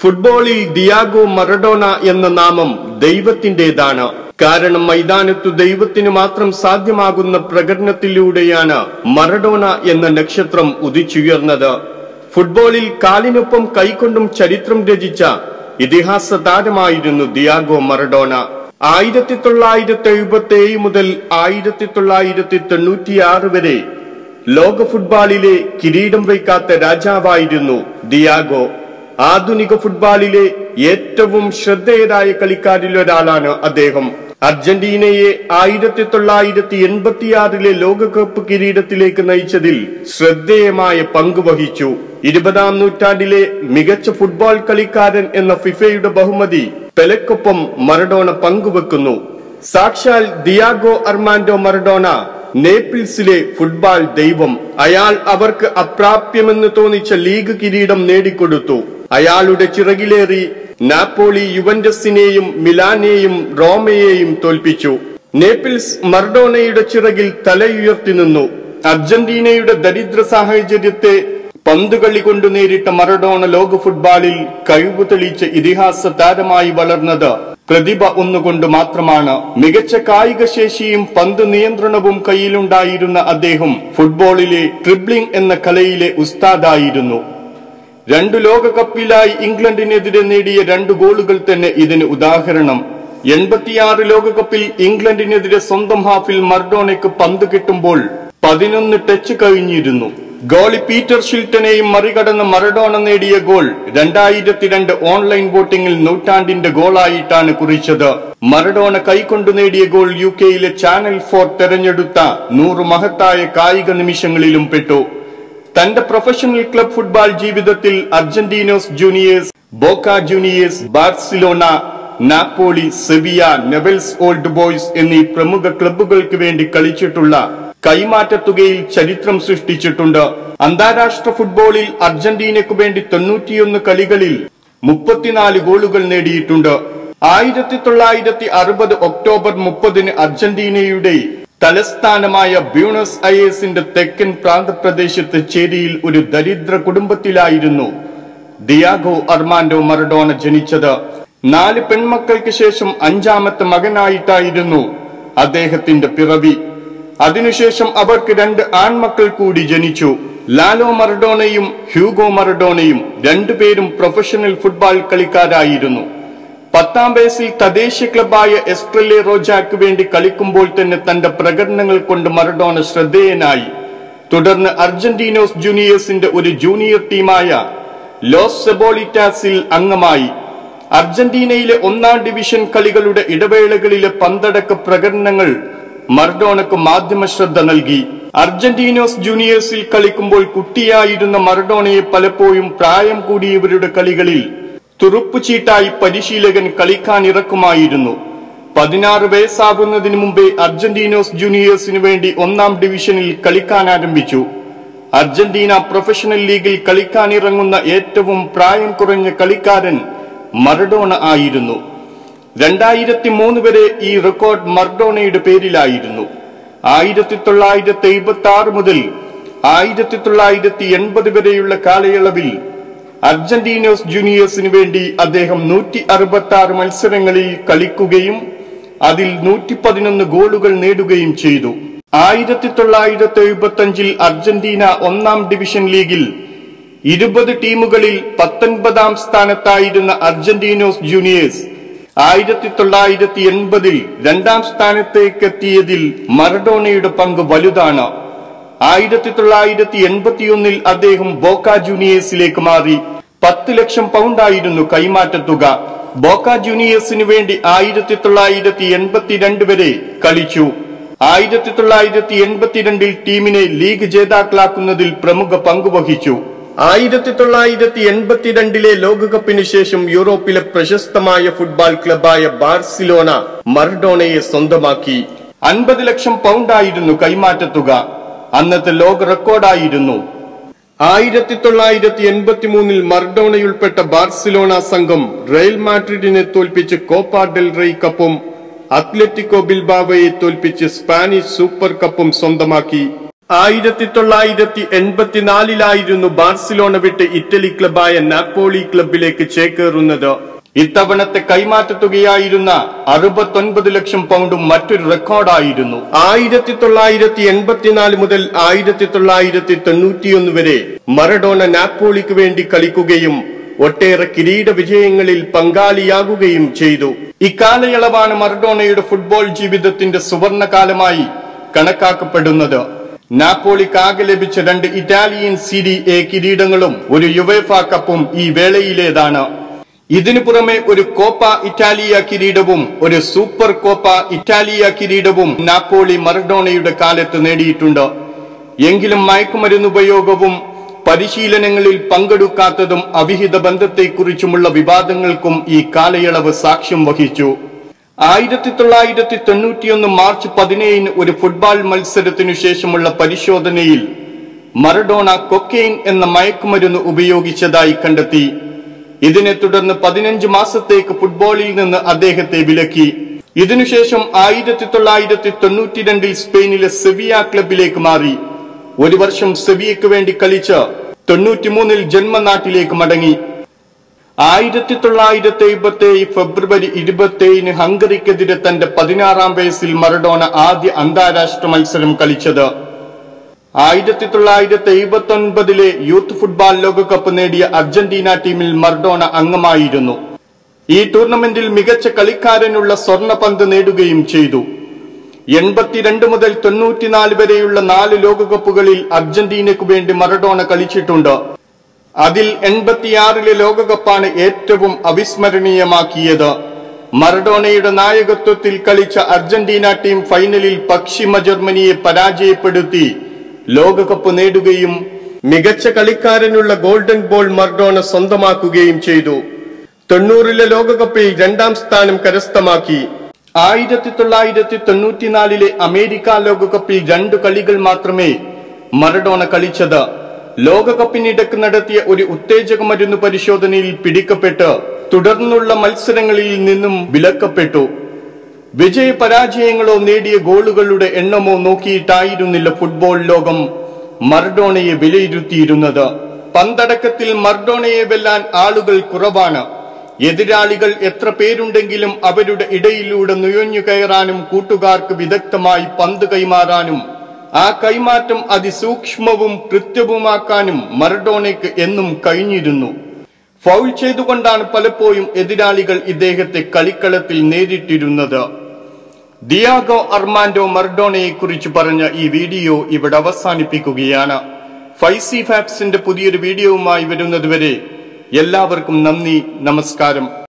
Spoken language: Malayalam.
ഫുട്ബോളിൽ ദിയാഗോ മറഡോണ എന്ന നാമം ദൈവത്തിന്റേതാണ് കാരണം മൈതാനത്തു ദൈവത്തിന് മാത്രം സാധ്യമാകുന്ന പ്രകടനത്തിലൂടെയാണ് മറഡോണ എന്ന നക്ഷത്രം ഉദിച്ചുയർന്നത് ഫുട്ബോളിൽ കാലിനൊപ്പം കൈകൊണ്ടും ചരിത്രം രചിച്ച ഇതിഹാസ താരമായിരുന്നു ദിയാഗോ മറഡോണ ആയിരത്തി തൊള്ളായിരത്തി എഴുപത്തി ഏഴ് മുതൽ ആയിരത്തി തൊള്ളായിരത്തി തൊണ്ണൂറ്റിയാറ് വരെ ലോക ഫുട്ബോളിലെ കിരീടം വയ്ക്കാത്ത രാജാവായിരുന്നു ദിയാഗോ ആധുനിക ഫുട്ബോളിലെ ഏറ്റവും ശ്രദ്ധേയരായ കളിക്കാരിൽ ഒരാളാണ് അദ്ദേഹം അർജന്റീനയെ ആയിരത്തി തൊള്ളായിരത്തി എൺപത്തിയാറിലെ ലോകകപ്പ് കിരീടത്തിലേക്ക് നയിച്ചതിൽ ശ്രദ്ധേയമായ പങ്ക് വഹിച്ചു ഇരുപതാം നൂറ്റാണ്ടിലെ മികച്ച ഫുട്ബോൾ കളിക്കാരൻ എന്ന ഫിഫയുടെ ബഹുമതി പെലക്കൊപ്പം മറഡോണ പങ്കുവെക്കുന്നു സാക്ഷാൽ ദിയാഗോ അർമാൻഡോ മറഡോണ നേപ്പിൾസിലെ ഫുട്ബോൾ ദൈവം അയാൾ അവർക്ക് അപ്രാപ്യമെന്ന് തോന്നിച്ച ലീഗ് കിരീടം നേടിക്കൊടുത്തു അയാളുടെ ചിറകിലേറി നാപ്പോളി യുവന്റസിനെയും മിലാനെയും റോമയെയും തോൽപ്പിച്ചു നേപ്പിൾസ് മർഡോണയുടെ ചിറകിൽ തലയുയർത്തി നിന്നു അർജന്റീനയുടെ ദരിദ്ര സാഹചര്യത്തെ പന്തുകളി കൊണ്ട് നേരിട്ട മറഡോണ ലോക ഫുട്ബോളിൽ കഴിവ് തെളിയിച്ച ഇതിഹാസ താരമായി വളർന്നത് പ്രതിഭ ഒന്നുകൊണ്ട് മാത്രമാണ് മികച്ച കായിക ശേഷിയും പന്ത് നിയന്ത്രണവും കയ്യിലുണ്ടായിരുന്ന അദ്ദേഹം ഫുട്ബോളിലെ ട്രിബ്ലിംഗ് എന്ന കലയിലെ ഉസ്താദായിരുന്നു രണ്ടു ലോകകപ്പിലായി ഇംഗ്ലണ്ടിനെതിരെ നേടിയ രണ്ട് ഗോളുകൾ തന്നെ ഇതിന് ഉദാഹരണം എൺപത്തിയാറ് ലോകകപ്പിൽ ഇംഗ്ലണ്ടിനെതിരെ സ്വന്തം ഹാഫിൽ മർഡോണയ്ക്ക് പന്ത് കിട്ടുമ്പോൾ പതിനൊന്ന് ടച്ച് കഴിഞ്ഞിരുന്നു ഗോളി പീറ്റർ ഷിൽട്ടനെയും മറികടന്ന് മറഡോണ നേടിയ ഗോൾ രണ്ടായിരത്തി രണ്ട് ഓൺലൈൻ വോട്ടിംഗിൽ നൂറ്റാണ്ടിന്റെ ഗോളായിട്ടാണ് കുറിച്ചത് മറഡോണ കൈക്കൊണ്ടു നേടിയ ഗോൾ യു കെയിലെ ചാനൽ ഫോർ തെരഞ്ഞെടുത്ത നൂറ് മഹത്തായ കായിക നിമിഷങ്ങളിലും പെട്ടു തന്റെ പ്രൊഫഷണൽ ക്ലബ് ഫുട്ബോൾ ജീവിതത്തിൽ Argentinos Juniors Boca Juniors Barcelona Napoli Sevilla Newell's Old Boys എന്നീ പ്രമുഖ ക്ലബ്ബുകൾക്ക് വേണ്ടി കളിച്ചിട്ടുള്ള കൈമാറ്റത്തുകയിൽ ചരിത്രം സൃഷ്ടിച്ചിട്ടുണ്ട് അന്താരാഷ്ട്ര ഫുട്ബോളിൽ അർജന്റീനയ്ക്കു വേണ്ടി തൊണ്ണൂറ്റിയൊന്ന് കളികളിൽ മുപ്പത്തിനാല് ഗോളുകൾ നേടിയിട്ടുണ്ട് ആയിരത്തി തൊള്ളായിരത്തി അറുപത് ഒക്ടോബർ മുപ്പതിന് അർജന്റീനയുടെ തലസ്ഥാനമായ ബ്യൂണസ് അയേഴ്സിന്റെ തെക്കൻ പ്രാന്തപ്രദേശത്ത് ചേരിയിൽ ഒരു ദരിദ്ര കുടുംബത്തിലായിരുന്നു ദിയാഗോ അർമാൻഡോ മറഡോണ ജനിച്ചത് നാല് പെൺമക്കൾക്ക് ശേഷം അഞ്ചാമത്തെ മകനായിട്ടായിരുന്നു അദ്ദേഹത്തിന്റെ പിറവി അതിനുശേഷം അവർക്ക് രണ്ട് ആൺമക്കൾ കൂടി ജനിച്ചു ലാലോ മറഡോണയും ഹ്യൂഗോ മറഡോണയും രണ്ടുപേരും പ്രൊഫഷണൽ ഫുട്ബോൾ കളിക്കാരായിരുന്നു പത്താം വയസ്സിൽ തദ്ദേശീയ ക്ലബായ എസ്ട്രലെ റോജാക്ക് വേണ്ടി കളിക്കുമ്പോൾ തന്നെ തന്റെ പ്രകടനങ്ങൾ കൊണ്ട് മറഡോണ ശ്രദ്ധേയനായി തുടർന്ന് അർജന്റീനോസ് ജൂനിയേഴ്സിന്റെ ഒരു ജൂനിയർ ടീമായ ലോസ് സെബോളിറ്റാസിൽ അംഗമായി അർജന്റീനയിലെ ഒന്നാം ഡിവിഷൻ കളികളുടെ ഇടവേളകളിലെ പന്തടക്ക പ്രകടനങ്ങൾ മർഡോണക്ക് മാധ്യമ ശ്രദ്ധ നൽകി അർജന്റീനോസ് ജൂനിയേഴ്സിൽ കളിക്കുമ്പോൾ കുട്ടിയായിരുന്ന മർഡോണയെ പലപ്പോഴും പ്രായം കൂടിയവരുടെ കളികളിൽ തുറുപ്പുചീട്ടായി പരിശീലകൻ കളിക്കാൻ ഇറക്കുമായിരുന്നു പതിനാറ് വയസ്സാകുന്നതിന് മുമ്പേ അർജന്റീനോസ് ജൂനിയേഴ്സിനു വേണ്ടി ഒന്നാം ഡിവിഷനിൽ കളിക്കാൻ ആരംഭിച്ചു അർജന്റീന പ്രൊഫഷണൽ ലീഗിൽ കളിക്കാനിറങ്ങുന്ന ഏറ്റവും പ്രായം കുറഞ്ഞ കളിക്കാരൻ മറഡോണ ആയിരുന്നു രണ്ടായിരത്തി മൂന്ന് വരെ ഈ റെക്കോർഡ് മർഡോണയുടെ പേരിലായിരുന്നു ആയിരത്തി തൊള്ളായിരത്തി എഴുപത്തി ആറ് മുതൽ ആയിരത്തി തൊള്ളായിരത്തി എൺപത് വരെയുള്ള കാലയളവിൽ അർജന്റീനോസ് ജൂനിയേഴ്സിന് വേണ്ടി അദ്ദേഹം നൂറ്റി അറുപത്തി ആറ് മത്സരങ്ങളിൽ കളിക്കുകയും അതിൽ നൂറ്റി പതിനൊന്ന് ഗോളുകൾ നേടുകയും ചെയ്തു ആയിരത്തി തൊള്ളായിരത്തി എഴുപത്തി അഞ്ചിൽ അർജന്റീന ഒന്നാം ഡിവിഷൻ ലീഗിൽ ഇരുപത് ടീമുകളിൽ പത്തൊൻപതാം സ്ഥാനത്തായിരുന്ന അർജന്റീനോസ് ജൂനിയേഴ്സ് ആയിരത്തി തൊള്ളായിരത്തി എൺപതിൽ രണ്ടാം സ്ഥാനത്തേക്ക് എത്തിയതിൽ മറഡോണയുടെ പങ്ക് വലുതാണ് ആയിരത്തി തൊള്ളായിരത്തി എൺപത്തിയൊന്നിൽ അദ്ദേഹം ബോക്ക ജൂനിയേഴ്സിലേക്ക് മാറി പത്ത് ലക്ഷം പൗണ്ടായിരുന്നു കൈമാറ്റത്തുക ബോക്ക ജൂനിയേഴ്സിനു വേണ്ടി ആയിരത്തി തൊള്ളായിരത്തി എൺപത്തിരണ്ട് വരെ കളിച്ചു ആയിരത്തി തൊള്ളായിരത്തി എൺപത്തിരണ്ടിൽ ടീമിനെ ലീഗ് ജേതാക്കളാക്കുന്നതിൽ പ്രമുഖ പങ്കുവഹിച്ചു ആയിരത്തി തൊള്ളായിരത്തി എൺപത്തിരണ്ടിലെ ലോകകപ്പിന് ശേഷം യൂറോപ്പിലെ പ്രശസ്തമായ ഫുട്ബോൾ ക്ലബായ ബാർസിലോണ മർഡോണയെ സ്വന്തമാക്കി അൻപത് ലക്ഷം പൗണ്ടായിരുന്നു കൈമാറ്റത്തുക അന്നത്തെ ലോക റെക്കോർഡായിരുന്നു ആയിരത്തി തൊള്ളായിരത്തി എൺപത്തി മൂന്നിൽ മർഡോണയുൾപ്പെട്ട ബാർസിലോണ സംഘം റയൽ മാഡ്രിഡിനെ തോൽപ്പിച്ച് കോപ്പ ഡെൽ റൈ കപ്പും അത്ലറ്റിക്കോ ബിൽബാവയെ തോൽപ്പിച്ച് സ്പാനിഷ് സൂപ്പർ കപ്പും സ്വന്തമാക്കി ആയിരത്തി തൊള്ളായിരത്തി എൺപത്തിനാലിലായിരുന്നു ബാർസിലോണ വിട്ട് ഇറ്റലി ക്ലബായ നാപ്പോളി ക്ലബിലേക്ക് ചേക്കേറുന്നത് ഇത്തവണത്തെ കൈമാറ്റ തുകയായിരുന്ന അറുപത്തൊൻപത് ലക്ഷം പൗണ്ടും മറ്റൊരു റെക്കോർഡായിരുന്നു ആയിരത്തി തൊള്ളായിരത്തി എൺപത്തിനാല് മുതൽ ആയിരത്തി തൊള്ളായിരത്തി തൊണ്ണൂറ്റിയൊന്ന് വരെ മറഡോണ നാപ്പോളിക്ക് വേണ്ടി കളിക്കുകയും ഒട്ടേറെ കിരീട വിജയങ്ങളിൽ പങ്കാളിയാകുകയും ചെയ്തു ഇക്കാലയളവാണ് മറഡോണയുടെ ഫുട്ബോൾ ജീവിതത്തിന്റെ സുവർണകാലമായി കണക്കാക്കപ്പെടുന്നത് നാപ്പോളിക്ക് ആകെ ലഭിച്ച രണ്ട് ഇറ്റാലിയൻ സിരി എ കിരീടങ്ങളും ഒരു യുവേഫ കപ്പും ഈ വേളയിലേതാണ് ഇതിനു പുറമെ ഒരു കോപ്പ ഇറ്റാലിയ കിരീടവും ഒരു സൂപ്പർ കോപ്പ ഇറ്റാലിയ കിരീടവും നാപ്പോളി മറഡോണയുടെ കാലത്ത് നേടിയിട്ടുണ്ട് എങ്കിലും മയക്കുമരുന്ന് ഉപയോഗവും പരിശീലനങ്ങളിൽ പങ്കെടുക്കാത്തതും അവിഹിത ബന്ധത്തെക്കുറിച്ചുമുള്ള വിവാദങ്ങൾക്കും ഈ കാലയളവ് സാക്ഷ്യം വഹിച്ചു ആയിരത്തി തൊള്ളായിരത്തി തൊണ്ണൂറ്റിയൊന്ന് മാർച്ച് പതിനേഴിന് ഒരു ഫുട്ബോൾ മത്സരത്തിനു ശേഷമുള്ള പരിശോധനയിൽ മറഡോണ കൊക്കെയിൻ എന്ന മയക്കുമരുന്ന് ഉപയോഗിച്ചതായി കണ്ടെത്തി ഇതിനെ തുടർന്ന് പതിനഞ്ച് മാസത്തേക്ക് ഫുട്ബോളിൽ നിന്ന് അദ്ദേഹത്തെ വിലക്കി ഇതിനുശേഷം ആയിരത്തി തൊള്ളായിരത്തി തൊണ്ണൂറ്റിരണ്ടിൽ സ്പെയിനിലെ സെവിയ ക്ലബിലേക്ക് മാറി ഒരു വർഷം സെവിയയ്ക്ക് വേണ്ടി കളിച്ച് തൊണ്ണൂറ്റിമൂന്നിൽ ജന്മനാട്ടിലേക്ക് മടങ്ങി ആയിരത്തി തൊള്ളായിരത്തി എഴുപത്തി ഫെബ്രുവരി ഇരുപത്തിയേഴിന് ഹംഗറിക്കെതിരെ തന്റെ പതിനാറാം വയസ്സിൽ മറഡോണ ആദ്യ അന്താരാഷ്ട്ര മത്സരം കളിച്ചത് ആയിരത്തി തൊള്ളായിരത്തി എഴുപത്തി ഒൻപതിലെ യൂത്ത് ഫുട്ബോൾ ലോകകപ്പ് നേടിയ അർജന്റീന ടീമിൽ മർഡോണ അംഗമായിരുന്നു ഈ ടൂർണമെന്റിൽ മികച്ച കളിക്കാരനുള്ള സ്വർണ്ണ പന്ത് നേടുകയും ചെയ്തു എൺപത്തിരണ്ട് മുതൽ തൊണ്ണൂറ്റിനാല് വരെയുള്ള നാല് ലോകകപ്പുകളിൽ അർജന്റീനയ്ക്കു വേണ്ടി മറഡോണ കളിച്ചിട്ടുണ്ട് അതിൽ എൺപത്തിയാറിലെ ലോകകപ്പാണ് ഏറ്റവും അവിസ്മരണീയമാക്കിയത് മറഡോണയുടെ നായകത്വത്തിൽ കളിച്ച അർജന്റീന ടീം ഫൈനലിൽ പശ്ചിമ ജർമ്മനിയെ പരാജയപ്പെടുത്തി ലോകകപ്പ് നേടുകയും മികച്ച കളിക്കാരനുള്ള ഗോൾഡൻ ബോൾ മർഡോണ സ്വന്തമാക്കുകയും ചെയ്തു തൊണ്ണൂറിലെ ലോകകപ്പിൽ രണ്ടാം സ്ഥാനം കരസ്ഥമാക്കി ആയിരത്തി തൊള്ളായിരത്തി തൊണ്ണൂറ്റിനാലിലെ അമേരിക്ക ലോകകപ്പിൽ രണ്ടു കളികൾ മാത്രമേ മറഡോണ കളിച്ചത് ലോകകപ്പിനിടക്ക് നടത്തിയ ഒരു ഉത്തേജക മരുന്ന് പരിശോധനയിൽ പിടിക്കപ്പെട്ട് തുടർന്നുള്ള മത്സരങ്ങളിൽ നിന്നും വിലക്കപ്പെട്ടു വിജയ പരാജയങ്ങളോ നേടിയ ഗോളുകളുടെ എണ്ണമോ നോക്കിയിട്ടായിരുന്നില്ല ഫുട്ബോൾ ലോകം മർഡോണയെ വിലയിരുത്തിയിരുന്നത് പന്തടക്കത്തിൽ മർഡോണയെ വെല്ലാൻ ആളുകൾ കുറവാണ് എതിരാളികൾ എത്ര പേരുണ്ടെങ്കിലും അവരുടെ ഇടയിലൂടെ നുഴഞ്ഞു കയറാനും കൂട്ടുകാർക്ക് വിദഗ്ധമായി പന്ത് കൈമാറാനും ആ കൈമാറ്റം അതിസൂക്ഷ്മവും കൃത്യവുമാക്കാനും മറഡോണയ്ക്ക് എന്നും കഴിഞ്ഞിരുന്നു ഫൗൾ ചെയ്തുകൊണ്ടാണ് പലപ്പോഴും എതിരാളികൾ ഇദ്ദേഹത്തെ കളിക്കളത്തിൽ നേരിട്ടിരുന്നത് ദിയാഗോ അർമാൻഡോ മർഡോണയെ കുറിച്ച് പറഞ്ഞ ഈ വീഡിയോ ഇവിടെ അവസാനിപ്പിക്കുകയാണ് ഫൈസി ഫാപ്സിന്റെ പുതിയൊരു വീഡിയോവുമായി വരുന്നതുവരെ എല്ലാവർക്കും നന്ദി നമസ്കാരം